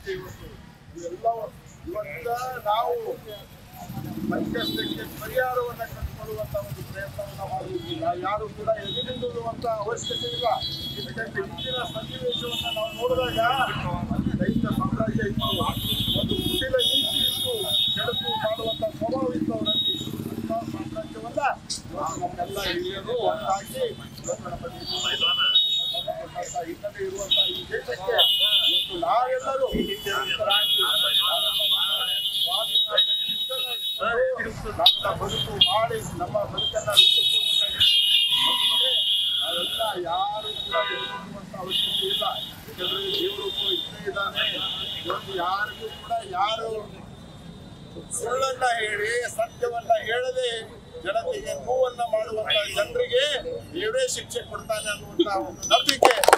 ಸಮಸ್ಯೆ ಇವತ್ತು ಇವೆಲ್ಲ ಇವತ್ತ ನಾವು ಸಂಕಷ್ಟಕ್ಕೆ ಪರಿಹಾರವನ್ನ ಕಂಡುಕೊಳ್ಳುವಂತ ಒಂದು ಪ್ರಯತ್ನವನ್ನ ಮಾಡುವುದಿಲ್ಲ ಯಾರು ಕೂಡ ಎದುರಿಡುವಂತ ಅವಶ್ಯಕತೆ ಇಲ್ಲ ಯಾಕಂದ್ರೆ ಇಂದಿನ ಸನ್ನಿವೇಶವನ್ನ ನಾವು ನೋಡಿದಾಗ ರೈತ ಸಾಮ್ರಾಜ್ಯ ಇತ್ತು ಒಂದು ಕುಟಿಲ ನೀತಿ ಇತ್ತು ಕೆಡಕು ಮಾಡುವಂತ ಸ್ವಭಾವ ಇತ್ತು ಅವರಲ್ಲಿ ಅಂತ ಸಾಮ್ರಾಜ್ಯವನ್ನ ಇವತ್ತು ನಮ್ಮೆಲ್ಲ ಹಿರಿಯರು ಒಂದಾಗಿ ಇವತ್ತು ನಮ್ಮ ದೇಶದ ಹಿನ್ನೆಲೆ ಇರುವಂತ ಈ ದೇಶಕ್ಕೆ ಇವತ್ತು ನಾವೆಲ್ಲರೂ ಮುಕ್ತರಾಗಿ ನಮ್ಮ ಬದುಕು ಮಾಡಿ ನಮ್ಮ ಬದುಕನ್ನ ರೂಪಿಸುವುದಕ್ಕಾಗಿ ನಾವೆಲ್ಲ ಯಾರು ಕೂಡ ಎದುರಿಸುವಂತ ಅವಶ್ಯಕತೆ ಇಲ್ಲ ಯಾಕಂದ್ರೆ ದೇವರು ಒಬ್ಬ ಇದ್ದೇ ಇದ್ದಾನೆ ಇವತ್ತು ಯಾರಿಗೂ ಕೂಡ ಯಾರು ಸುಳ್ಳನ್ನ ಹೇಳಿ ಸತ್ಯವನ್ನ ಹೇಳದೆ ಜನತೆಗೆ ನೋವನ್ನ ಮಾಡುವಂತ ಜನರಿಗೆ ದೇವರೇ ಶಿಕ್ಷೆ ಕೊಡ್ತಾನೆ ಅನ್ನುವಂತ ಒಂದು ನಂಬಿಕೆ